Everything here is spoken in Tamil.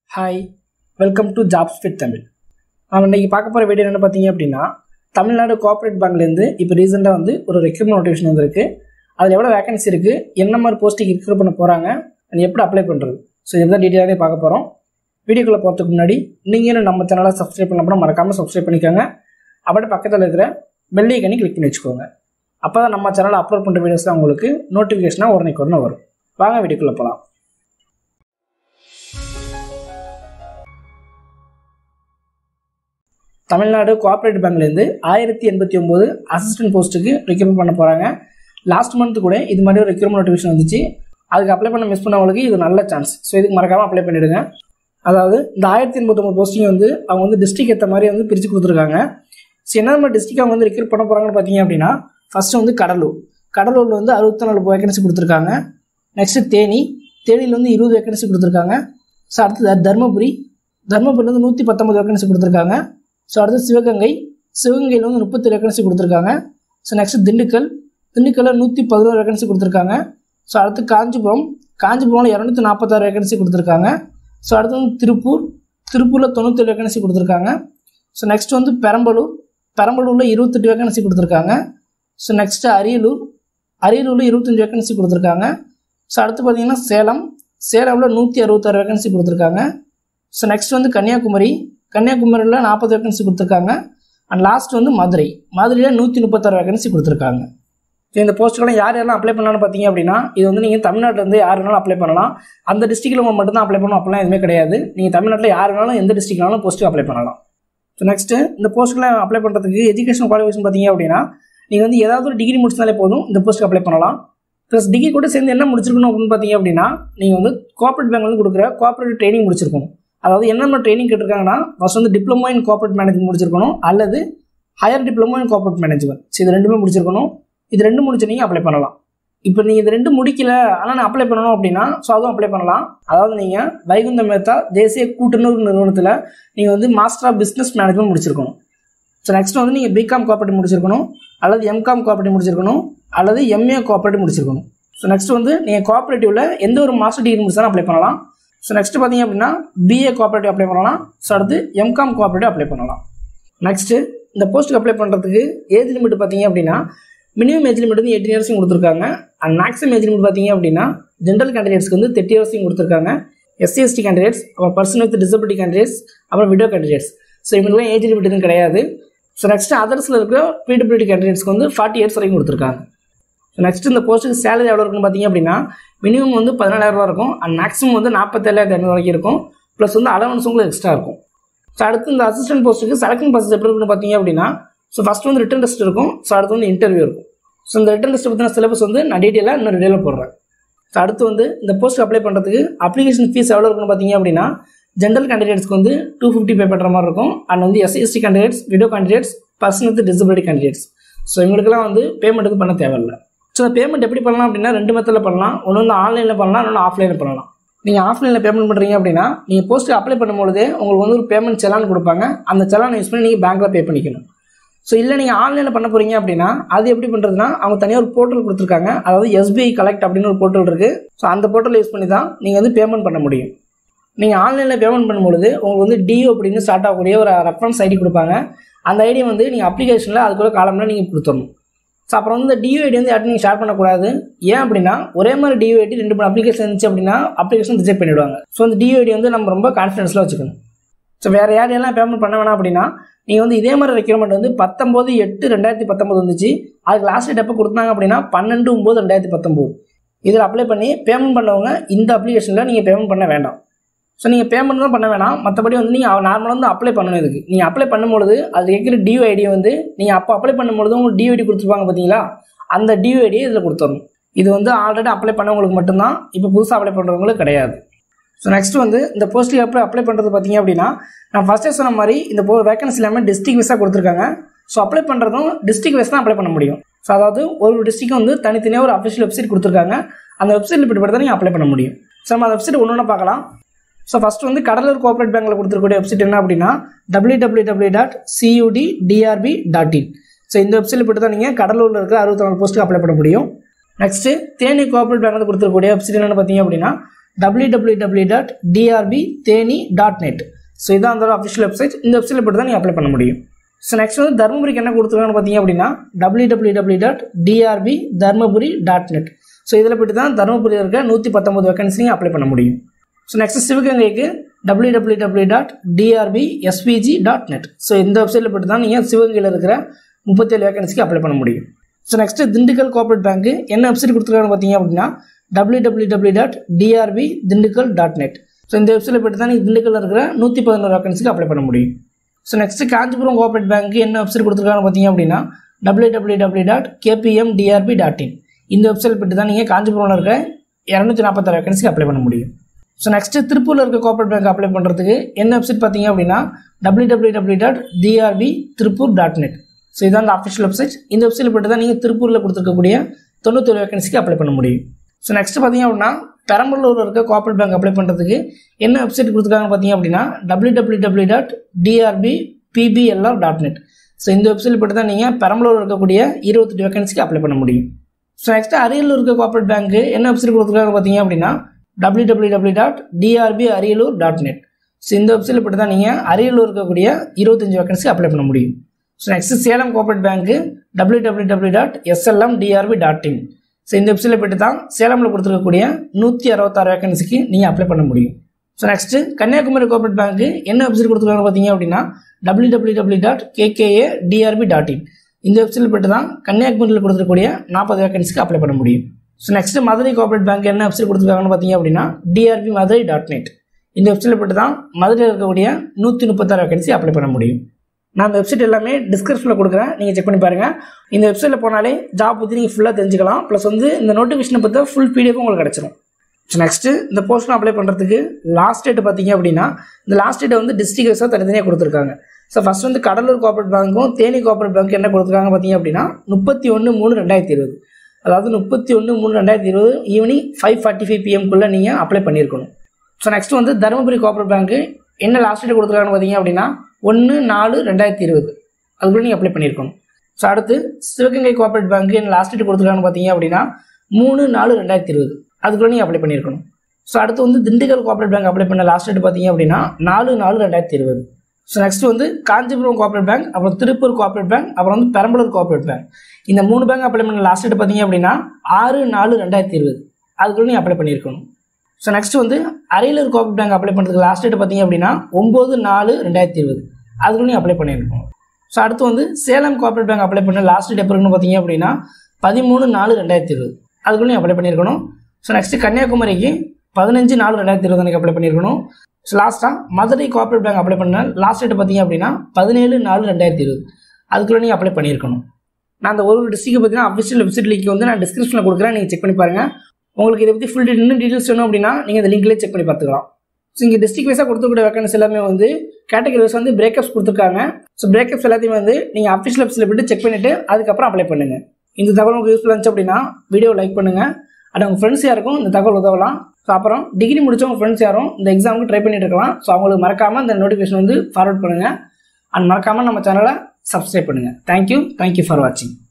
hi welcome to jobs fit Tamil நம்ம இன்றைக்கி பார்க்க போகிற வீடியோ என்ன பார்த்தீங்க அப்படின்னா தமிழ்நாடு கோஆப்ரேட் பேங்க்லேருந்து இப்போ ரீசெண்டாக வந்து ஒரு ரெக்ரூட்மெண்ட் நோட்டிஃபிகேஷன் வந்திருக்கு அதில் எவ்வளோ வேகன்சி இருக்குது என்ன மாதிரி போஸ்ட்டுக்கு ரெக்ரூட் பண்ண போகிறாங்க அது எப்படி அப்ளை பண்ணுறது ஸோ இதுதான் டீட்டெயிலாகவே பார்க்க போகிறோம் வீடியோக்குள்ளே போகிறதுக்கு முன்னாடி நீங்கள் நம்ம சேனலை சப்ஸ்கிரைப் பண்ணலாம் மறக்காமல் சப்ஸ்கிரைப் பண்ணிக்கோங்க அப்படியே பக்கத்தில் இருக்கிற பெல் ஐக்கனி கிளிக் பண்ணி வச்சுக்கோங்க அப்போ தான் நம்ம சேனலில் அப்லோட் பண்ணுற வீடியோஸ்லாம் உங்களுக்கு நோட்டிஃபிகேஷனாக உடனே உடனே வரும் வாங்க வீடியோக்குள்ளே போகலாம் தமிழ்நாடு கோஆப்ரேட்டிவ் பேங்க்லேருந்து ஆயிரத்தி எண்பத்தி ஒம்பது அசிஸ்டன்ட் போஸ்ட்டுக்கு ரெக்ரூட்மெண்ட் பண்ண போகிறாங்க லாஸ்ட் மந்த் கூட இது மாதிரி ஒரு ரெக்ரூட்மெண்ட் நோட்டிஃபிகேஷன் வந்துச்சு அதுக்கு அப்ளை பண்ண மிஸ் பண்ணவங்களுக்கு இது நல்ல சான்ஸ் ஸோ இதுக்கு மறக்காமல் அப்ளை பண்ணிவிடுங்க அதாவது இந்த ஆயிரத்தி எண்பத்தொம்பது போஸ்டிங் வந்து அவங்க வந்து டிஸ்ட்ரிக் ஏற்ற மாதிரி வந்து பிரித்து கொடுத்துருக்காங்க ஸோ என்ன மாதிரி டிஸ்ட்ரிக் அவங்க வந்து ரெக்ரூட் பண்ண போகிறாங்கன்னு பார்த்தீங்க அப்படின்னா ஃபஸ்ட்டு வந்து கடலூர் கடலூரில் வந்து அறுபத்தி நாலு வேகன்சி கொடுத்துருக்காங்க நெக்ஸ்ட்டு தேனி தேனியில் வந்து இருபது வேகன்சி கொடுத்துருக்காங்க ஸோ அடுத்தது தருமபுரி தருமபுரியில் வந்து நூற்றி பத்தொம்பது வேகன்சி கொடுத்துருக்காங்க ஸோ அடுத்து சிவகங்கை சிவகங்கையில் வந்து முப்பத்தி வேகன்சி கொடுத்துருக்காங்க ஸோ நெக்ஸ்ட் திண்டுக்கல் திண்டுக்கல்லில் நூற்றி பதினோரு வேகன்சி கொடுத்துருக்காங்க ஸோ அடுத்து காஞ்சிபுரம் காஞ்சிபுரமில் இரநூத்தி நாற்பத்தாறு வேகன்சி கொடுத்துருக்காங்க ஸோ அடுத்து வந்து திருப்பூர் திருப்பூரில் தொண்ணூற்றி வேகன்சி கொடுத்துருக்காங்க ஸோ நெக்ஸ்ட் வந்து பெரம்பலூர் பெரம்பலூரில் இருபத்தெட்டு வேகன்சி கொடுத்துருக்காங்க ஸோ நெக்ஸ்ட்டு அரியலூர் அரியலூரில் இருபத்தஞ்சி வேகன்சி கொடுத்துருக்காங்க ஸோ அடுத்து பார்த்தீங்கன்னா சேலம் சேலமில் நூற்றி அறுபத்தாறு வேகன்சி கொடுத்துருக்காங்க ஸோ நெக்ஸ்ட் வந்து கன்னியாகுமரி கன்னியாகுமரியில் நாற்பது வேகன்சி கொடுத்துருக்காங்க அண்ட் லாஸ்ட் வந்து மதுரை மதுரையில் நூற்றி முப்பத்தாறு வேகன்சி கொடுத்துருக்காங்க ஸோ இந்த போஸ்ட்டுக்கெல்லாம் யார் யாரெல்லாம் அப்ளை பண்ணலாம்னு பார்த்தீங்க அப்படின்னா இது வந்து நீங்கள் தமிழ்நாட்டிலேருந்து யார் வேணாலும் அப்ளை பண்ணலாம் அந்த டிஸ்ட்ரிக்டில் உங்கள் மட்டும் தான் அப்ளை பண்ணணும் அப்படிலாம் எதுவுமே கிடையாது நீங்கள் தமிழ்நாட்டில் யார் வேணாலும் எந்த டிஸ்ட்ரிக்ட்னாலும் போஸ்ட்டுக்கு அப்ளை பண்ணலாம் ஸோ நெக்ஸ்ட்டு இந்த போஸ்ட்டுக்கெல்லாம் அப்ளை பண்ணுறதுக்கு எஜுகேஷன் குவாலிஃபிகேஷன் பார்த்தீங்க அப்படின்னா நீங்கள் வந்து ஏதாவது ஒரு டிகிரி முடிச்சிருந்தாலே போதும் இந்த போஸ்ட்டுக்கு அப்ளை பண்ணலாம் ப்ளஸ் டிகிரி கூட சேர்ந்து என்ன முடிச்சிருக்கணும் அப்படின்னு பார்த்தீங்க அப்படின்னா நீங்கள் வந்து கோஆப்ரேட் பேங்க் வந்து கொடுக்குற கோஆப்ரேட் ட்ரைனிங் முடிச்சிருக்கணும் அதாவது என்னென்ன ட்ரைனிங் கேட்டிருக்காங்கன்னா ஃபர்ஸ்ட் வந்து டிப்ளமோ இன் கோஆப்ரேட் மேனேஜ்மெண்ட் முடிச்சிருக்கணும் அல்லது higher diploma in cooperate management so இது ரெண்டுமே முடிச்சிருக்கணும் இது ரெண்டு முடிச்சு நீங்கள் அப்ளை பண்ணலாம் இப்போ நீங்கள் இது ரெண்டு முடிக்கல ஆனால் நான் அப்ளை பண்ணணும் அப்படின்னா ஸோ அதுவும் அப்ளை பண்ணலாம் அதாவது நீங்கள் வைகுந்த மேத்தா தேசிய கூட்டுறவு நிறுவனத்தில் நீங்கள் வந்து மாஸ்டர் ஆஃப் பிஸ்னஸ் மேனேஜ்மெண்ட் முடிச்சிருக்கணும் ஸோ நெக்ஸ்ட் வந்து நீங்கள் பிகாம் கோஆப்ரேட்டிவ் முடிச்சிருக்கணும் அல்லது எம்காம் கோஆப்ரேட்டிவ் முடிச்சிருக்கணும் அல்லது எம்ஏ கோஆப்ரேட்டிவ் முடிச்சிருக்கணும் ஸோ நெக்ஸ்ட் வந்து நீங்கள் கோஆப்ரேட்டிவில் எந்த ஒரு மாஸ்டர் டிகிரி முடிச்சாலும் அப்ளை பண்ணலாம் ஸோ நெக்ஸ்ட் பார்த்தீங்க அப்படின்னா பிஏ கோஆப்ரேட்டிவ் அப்ளை பண்ணலாம் ஸோ அடுத்து எம்காம் கோஆப்ரேட்டிவ் அப்ளை பண்ணலாம் நெக்ஸ்ட்டு இந்த போஸ்ட்டுக்கு அப்ளை பண்ணுறதுக்கு ஏஜ் லிமிட் பார்த்தீங்க அப்படின்னா மினிமம் ஏஜ் லிமிட் வந்து எயிட்டீன் இயர்ஸையும் கொடுத்துருக்காங்க அண்ட் மேக்ஸிமம் ஏஜ் லிமிட் பார்த்தீங்க அப்படின்னா ஜென்ரல் கேண்டிடேட்ஸ்க்கு வந்து தேர்ட்டி இயர்ஸையும் கொடுத்துருக்காங்க எஸ்சி எஸ்டி கேண்டிடேட்ஸ் அப்புறம் பர்சன் வித் டிசபிலிட்டி கேண்டிடேட்ஸ் அப்புறம் விடோ கேண்டிடேட்ஸ் ஸோ இவங்களுக்குலாம் ஏஜ் லிமிட் எதுவும் கிடையாது ஸோ நெக்ஸ்ட் அதர்ஸில் இருக்கிற பிடபிலிட்டி கேண்டிடேட்ஸ்க்கு வந்து ஃபார்ட்டி இயர்ஸ் வரைக்கும் கொடுத்துருக்காங்க ஸோ நெக்ஸ்ட் இந்த போஸ்ட்டுக்கு சேலரி எவ்வளோ இருக்குன்னு பார்த்தீங்க அப்படின்னா மினிமம் வந்து பதினாலாயிரரூவா இருக்கும் அண்ட் மேக்ஸிமம் வந்து நாற்பத்தேழாயிரத்தி ஐநூறு வரைக்கும் இருக்கும் ப்ளஸ் வந்து அலவன்ஸும் உங்களுக்கு எக்ஸ்ட்ரா இருக்கும் ஸோ அடுத்து இந்த அசிஸ்டன்ட் போஸ்ட்டுக்கு செலக்ஷன் ப்ராசஸ் எப்படி இருக்குன்னு பார்த்தீங்க அப்படின்னா ஸோ ஃபஸ்ட் வந்து ரிட்டன் டெஸ்ட் இருக்கும் ஸோ அடுத்து வந்து இன்டர்வியூ இருக்கும் ஸோ இந்த ரிட்டன் டெஸ்ட் பற்றின சிலபஸ் வந்து நான் டீட்டெயிலாக இன்னும் டீட்டெயிலாக போடுறேன் ஸோ அடுத்து வந்து இந்த போஸ்ட் அப்ளை பண்ணுறதுக்கு அப்ளிகேஷன் ஃபீஸ் எவ்வளோ இருக்குன்னு பார்த்தீங்க அப்படின்னா ஜென்ரல் கேண்டிடேட்ஸ்க்கு வந்து டூ ஃபிஃப்டி பே பண்ணுற மாதிரி இருக்கும் அண்ட் வந்து SC ST candidates widow candidates person with disability candidates so இவங்களுக்குலாம் வந்து பேமெண்ட் எதுவும் பண்ண தேவையில்லை ஸோ பேமெண்ட் எப்படி பண்ணலாம் அப்படின்னா ரெண்டு மெத்தடில் பண்ணலாம் ஒன்று வந்து ஆன்லைனில் பண்ணலாம் இன்னொன்று ஆஃப்லைனில் பண்ணலாம் நீங்கள் ஆஃப்லைனில் பேமெண்ட் பண்ணுறீங்க அப்படின்னா நீங்கள் போஸ்ட்டு அப்ளை பண்ணும்பொழுது உங்களுக்கு வந்து ஒரு பேமெண்ட் செலான் கொடுப்பாங்க அந்த செலான் யூஸ் பண்ணி நீங்கள் பேங்க்கில் பே பண்ணிக்கணும் ஸோ இல்லை நீங்கள் ஆன்லைனில் பண்ண போகிறீங்க அப்படின்னா அது எப்படி பண்ணுறதுனா அவங்க தனியாக ஒரு போர்ட்டல் கொடுத்துருக்காங்க அதாவது எஸ்பிஐ கலெக்ட் அப்படின்னு ஒரு போர்ட்டல் இருக்குது ஸோ அந்த போர்ட்டல் யூஸ் பண்ணி தான் நீங்கள் வந்து பேமெண்ட் பண்ண முடியும் நீங்கள் ஆன்லைனில் பேமெண்ட் பண்ணும்பொழுது உங்களுக்கு வந்து டிஓ அப்படின்னு ஸ்டார்ட் ஆகக்கூடிய ஒரு ரெஃபரன்ஸ் ஐடி கொடுப்பாங்க அந்த ஐடி வந்து நீங்கள் அப்ளிகேஷனில் அதுக்குள்ள காலமில் நீங்கள் கொடுத்துடணும் ஸோ அப்புறம் வந்து இந்த டிஓ ஐடி வந்து யார்ட்டும் நீங்கள் ஷேர் பண்ணக்கூடாது ஏன் அப்படின்னா ஒரே மாதிரி டிஓ ஐடி ரெண்டு மூணு அப்ளிகேஷன் இருந்துச்சு அப்படின்னா அப்ளிகேஷன் ரிஜெக்ட் பண்ணிவிடுவாங்க ஸோ அந்த டிஓ ஐடி வந்து நம்ம ரொம்ப கான்ஃபிடன்ஸில் வச்சுக்கணும் ஸோ வேறு யார் யாரெல்லாம் பேமெண்ட் பண்ண வேணாம் அப்படின்னா நீங்கள் வந்து இதே மாதிரி ரெக்யூர்மெண்ட் வந்து பத்தொம்போது எட்டு ரெண்டாயிரத்தி பத்தொம்போது வந்துச்சு அதுக்கு லாஸ்ட் டேட் எப்போ கொடுத்தாங்க அப்படின்னா பன்னெண்டு ஒம்பது ரெண்டாயிரத்தி பத்தொம்போது இதில் அப்ளை பண்ணி பேமெண்ட் பண்ணவங்க இந்த அப்ளிகேஷனில் நீங்கள் பேமெண்ட் பண்ண வேண்டாம் ஸோ நீங்கள் பேமெண்ட் தான் பண்ண வேணாம் மற்றபடி வந்து நீங்கள் நார்மலாக வந்து அப்ளை பண்ணணும் இதுக்கு நீங்கள் அப்ளை பண்ணும்பொழுது அது கேட்குற டியூ ஐடி வந்து நீங்கள் அப்போ அப்ளை பண்ணும்பொழுது உங்களுக்கு டியூ ஐடி கொடுத்துருப்பாங்க பார்த்தீங்களா அந்த டியூ ஐடியை இதில் கொடுத்துடணும் இது வந்து ஆல்ரெடி அப்ளை பண்ணவங்களுக்கு மட்டும்தான் இப்போ புதுசாக அப்ளை பண்ணுறவங்களுக்கு கிடையாது ஸோ நெக்ஸ்ட் வந்து இந்த போஸ்ட்டுக்கு எப்படி அப்ளை பண்ணுறது பார்த்தீங்க அப்படின்னா நான் ஃபஸ்ட்டே சொன்ன மாதிரி இந்த போ வேகன்சி எல்லாமே டிஸ்ட்ரிக் வைஸாக கொடுத்துருக்காங்க ஸோ அப்ளை பண்ணுறதும் டிஸ்ட்ரிக் வைஸ் தான் அப்ளை பண்ண முடியும் ஸோ அதாவது ஒரு டிஸ்ட்ரிக்கும் வந்து தனித்தனியாக ஒரு அஃபிஷியல் வெப்சைட் கொடுத்துருக்காங்க அந்த வெப்சைட்டில் இப்படி தான் நீங்கள் அப்ளை பண்ண முடியும் ஸோ நம்ம அந்த வெப்சைட் ஒன்று ஒன்று பார்க்கலாம் ஸோ ஃபஸ்ட் வந்து கடலூர் கோஆப்ரேட் பேங்க்கில் கொடுத்துருக்கூடிய வெப்சைட் என்ன அப்படின்னா W W W dot CUD DRB dot in so இந்த வெப்சைட்டில் போட்டு தான் நீங்கள் கடலூரில் இருக்கிற அறுபத்தி நாலு போஸ்ட்டுக்கு அப்ளை பண்ண முடியும் நெக்ஸ்ட்டு தேனி கோஆப்ரேட் பேங்க்கில் கொடுத்துருக்கூடிய வெப்சைட் என்னென்னு பார்த்தீங்க அப்படின்னா W W W dot DRB Theni dot net so இதான் அந்த அஃபிஷியல் வெப்சைட் இந்த வெப்சைட்டில் போட்டு தான் நீங்கள் அப்ளை பண்ண முடியும் ஸோ நெக்ஸ்ட் வந்து தருமபுரிக்கு என்ன கொடுத்துருக்காங்கன்னு பார்த்தீங்க அப்படின்னா W W W dot DRB Dharmapuri dot net so இதில் போய்ட்டு தான் தருமபுரியில் இருக்க நூற்றி பத்தொம்பது வேகன்சி நீங்கள் அப்ளை பண்ண முடியும் ஸோ நெக்ஸ்ட் சிவகங்கைக்கு W W W dot DRB SPG dot net so இந்த வெப்சைட்டில் போய்ட்டு தான் நீங்கள் சிவகங்கையில் இருக்கிற முப்பத்தேழு வேகன்சிக்கு அப்ளை பண்ண முடியும் so next Dindigul cooperate bank என்ன வெப்சைட் கொடுத்துருக்காங்கன்னு பார்த்தீங்க அப்படின்னா W W W dot DRB Dindigul dot net so இந்த வெப்சைட்டில் போய்ட்டு தான் நீங்கள் திண்டுக்கல்ல இருக்கிற நூற்றி பதினோரு வேகன்சிக்கு அப்ளை பண்ண முடியும் so next Kanchipuram cooperate bank என்ன வெப்சைட் கொடுத்துருக்காங்கன்னு பார்த்தீங்க அப்படின்னா W W W dot KPM DRB dot in இந்த வெப்சைட் போய்ட்டு தான் நீங்கள் காஞ்சிபுரம்ல இருக்க இரநூத்தி நாற்பத்தாறு வேகன்சிக்கு அப்ளை பண்ண முடியும் ஸோ நெக்ஸ்ட் திருப்பூரில் இருக்க கோஆப்ரேட் பேங்க் அப்ளை பண்ணுறதுக்கு என்ன வெப்சைட் பார்த்தீங்க அப்படின்னா W W W dot DRB Tiruppur dot net so இதான் அந்த அஃபிஷியல் வெப்சைட் இந்த வெப்சைட்டில் போய்ட்டு தான் நீங்கள் திருப்பூரில் கொடுத்துருக்கக்கூடிய தொண்ணூத்தொரு வேகன்சிக்கு அப்ளை பண்ண முடியும் ஸோ நெக்ஸ்ட் பார்த்தீங்க அப்படின்னா பெரம்பலூரில் இருக்க கோஆப்ரேட் பேங்க் அப்ளை பண்ணுறதுக்கு என்ன வெப்சைட் கொடுத்துருக்காங்கன்னு பார்த்தீங்க அப்படின்னா W W W dot DRB PBLR dot net so இந்த வெப்சைட்டில் போய்ட்டு தான் நீங்கள் பெரம்பலூரில் இருக்கக்கூடிய இருபத்தெட்டு வேகன்சிக்கு அப்ளை பண்ண முடியும் ஸோ நெக்ஸ்ட் அரியலூர் இருக்க கோஆப்ரேட் பேங்க் என்ன வெப்சைட் கொடுத்துருக்காங்க பார்த்தீங்க அப்படின்னா W W W dot DRB Ariyalur dot net so இந்த வெப்சைட்டில் போய்ட்டு தான் நீங்கள் அரியலூர் இருக்கக்கூடிய இருபத்தஞ்சு வேகன்சிக்கு அப்ளை பண்ண முடியும் so next Salem cooperate bank W W W dot SLM DRB dot in so இந்த வெப்சைட்டில் போய்ட்டு தான் சேலமில் கொடுத்துருக்கக்கூடிய நூற்றி அறுபத்தாறு வேகன்சிக்கு நீங்கள் அப்ளை பண்ண முடியும் so next Kanniyakumari cooperate bank என்ன வெப்சைட் கொடுத்துருக்காங்க பார்த்தீங்க அப்படின்னா W W W dot KKA DRB dot in இந்த வெப்சைட்டில் போய்ட்டு தான் கன்னியாகுமரியில் கொடுத்துருக்கக்கூடிய நாற்பது வேகன்சிக்கு அப்ளை பண்ண முடியும் so next Madurai cooperate bank என்ன வெப்சைட் கொடுத்துருக்காங்கன்னு பார்த்தீங்க அப்படின்னா டிஆர்பி மதுரை டாட் நெட் இந்த வெப்சைட்டில் போய்ட்டு தான் மதுரையில் இருக்கக்கூடிய நூற்றி முப்பத்தாறு வேகன்சி அப்ளை பண்ண முடியும் நான் அந்த வெப்சைட் எல்லாமே டிஸ்கிரிப்ஷனில் கொடுக்குறேன் நீங்கள் செக் பண்ணி பாருங்கள் இந்த வெப்சைட்டில் போனாலே ஜாப் பற்றி நீங்கள் ஃபுல்லாக தெரிஞ்சுக்கலாம் ப்ளஸ் வந்து இந்த நோட்டிஃபிகேஷனை பற்றி ஃபுல் பிடிஎஃப் உங்களுக்கு கிடச்சிரும் ஸோ நெக்ஸ்ட்டு இந்த போஸ்ட்லாம் அப்ளை பண்ணுறதுக்கு லாஸ்ட் டேட் பார்த்தீங்க அப்படின்னா இந்த லாஸ்ட் டேட்டை வந்து டிஸ்ட்ரிக் வைஸாக தனித்தனியாக கொடுத்துருக்காங்க ஸோ ஃபஸ்ட் வந்து கடலூர் கோஆப்ரேட் பேங்க்கும் தேனி கோஆப்ரேட் பேங்க் என்ன கொடுத்துருக்காங்க பார்த்தீங்க அப்படின்னா முப்பத்தி ஒன்று மூணு ரெண்டாயிரத்தி இருபது அதாவது முப்பத்தி ஒன்று மூணு ரெண்டாயிரத்தி இருபது ஈவினிங் ஃபைவ் ஃபார்ட்டி ஃபைவ் பிஎம்குள்ளே நீங்கள் அப்ளை பண்ணியிருக்கணும் ஸோ நெக்ஸ்ட் வந்து தருமபுரி கோஆப்ரேட் பேங்க் என்ன லாஸ்ட் டேட் கொடுத்துருக்காங்கன்னு பார்த்தீங்க அப்படின்னா ஒன்று நாலு ரெண்டாயிரத்தி இருபது அதுக்குள்ளே நீங்கள் அப்ளை பண்ணியிருக்கணும் ஸோ அடுத்து சிவகங்கை கோஆப்ரேட் பேங்க் என்ன லாஸ்ட் டேட் கொடுத்துருக்காங்கன்னு பார்த்தீங்க அப்படின்னா மூணு நாலு ரெண்டாயிரத்தி இருபது அதுக்குள்ளே நீங்கள் அப்ளை பண்ணியிருக்கணும் ஸோ அடுத்து வந்து திண்டுக்கல் கோஆப்ரேட் பேங்க் அப்ளை பண்ண லாஸ்ட் டேட் பார்த்தீங்க அப்படின்னா நாலு நாலு ரெண்டாயிரத்தி இருபது ஸோ நெக்ஸ்ட் வந்து காஞ்சிபுரம் கோஆப்ரேட் பேங்க் அப்புறம் திருப்பூர் கோஆப்ரேட் பேங்க் அப்புறம் வந்து பெரம்பலூர் கோஆப்ரேட் பேங்க் இந்த மூணு பேங்க் அப்ளை பண்ண லாஸ்ட் டேட் பார்த்தீங்க அப்படின்னா ஆறு நாலு ரெண்டாயிரத்தி இருபது அதுக்குள்ளே நீங்கள் அப்ளை பண்ணியிருக்கணும் ஸோ நெக்ஸ்ட் வந்து அரியலூர் கோஆப்ரேட் பேங்க் அப்ளை பண்ணுறதுக்கு லாஸ்ட் டேட் பார்த்தீங்க அப்படின்னா ஒம்பது நாலு ரெண்டாயிரத்தி இருபது அதுக்குள்ளே நீங்கள் அப்ளை பண்ணியிருக்கணும் ஸோ அடுத்து வந்து சேலம் கோஆப்ரேட் பேங்க் அப்ளை பண்ண லாஸ்ட் டேட் எப்போ இருக்குன்னு பார்த்தீங்க அப்படின்னா பதிமூணு நாலு ரெண்டாயிரத்தி இருபது அதுக்குள்ளே நீங்கள் அப்ளை பண்ணியிருக்கணும் ஸோ நெக்ஸ்ட் கன்னியாகுமரிக்கு பதினஞ்சு நாலு ரெண்டாயிரத்தி இருபது அன்றைக்கி அப்ளை பண்ணியிருக்கணும் ஸோ லாஸ்ட்டாக மதுரை கோஆப்ரேட் பேங்க் அப்ளை பண்ண லாஸ்ட் டேட் பார்த்தீங்க அப்படின்னா பதினேழு நாலு ரெண்டாயிரத்தி இருபது அதுக்குள்ளே நீங்கள் அப்ளை பண்ணியிருக்கணும் நான் அந்த ஒரு டிஸ்ட்ரிக்ட் பார்த்தீங்கன்னா அஃபிஷியல் வெப்சைட் லிங்க் வந்து நான் டிஸ்கிரிப்ஷனில் கொடுக்குறேன் நீங்கள் செக் பண்ணி பாருங்கள் உங்களுக்கு இதை பற்றி ஃபுல் இன்னும் டீட்டெயில்ஸ் வேணும் அப்படின்னா நீங்கள் இந்த லிங்க்லேயே செக் பண்ணி பார்த்துக்கலாம் ஸோ இங்கே டிஸ்ட்ரிக்ட் வைஸாக கொடுத்துக்கூடிய வேக்கன்ஸ் எல்லாமே வந்து கேட்டகரி வைஸ் வந்து பிரேக்கப்ஸ் கொடுத்துருக்காங்க ஸோ பிரேக்கப்ஸ் எல்லாத்தையுமே வந்து நீங்கள் அஃபிஷியல் வெப்சைட்டில் போய்ட்டு செக் பண்ணிவிட்டு அதுக்கப்புறம் அப்ளை பண்ணுங்கள் இந்த தகவல் உங்களுக்கு யூஸ்ஃபுல்லாக இருந்துச்சு அப்படின்னா வீடியோ லைக் பண்ணுங்கள் அது உங்கள் ஃப்ரெண்ட்ஸ் யாருக்கும் இந்த தகவல் உதவலாம் ஸோ அப்புறம் டிகிரி முடிச்சவங்க ஃப்ரெண்ட்ஸ் யாரும் இந்த எக்ஸாமுக்கு ட்ரை பண்ணிட்டு இருக்கலாம் ஸோ அவங்களுக்கு மறக்காமல் இந்த நோட்டிஃபிகேஷன் வந்து ஃபார்வர்ட் பண்ணுங்கள் அண்ட் மறக்காமல் நம்ம சேனலை சப்ஸ்கிரைப் பண்ணுங்கள் தேங்க்யூ தேங்க்யூ ஃபார் வாட்சிங்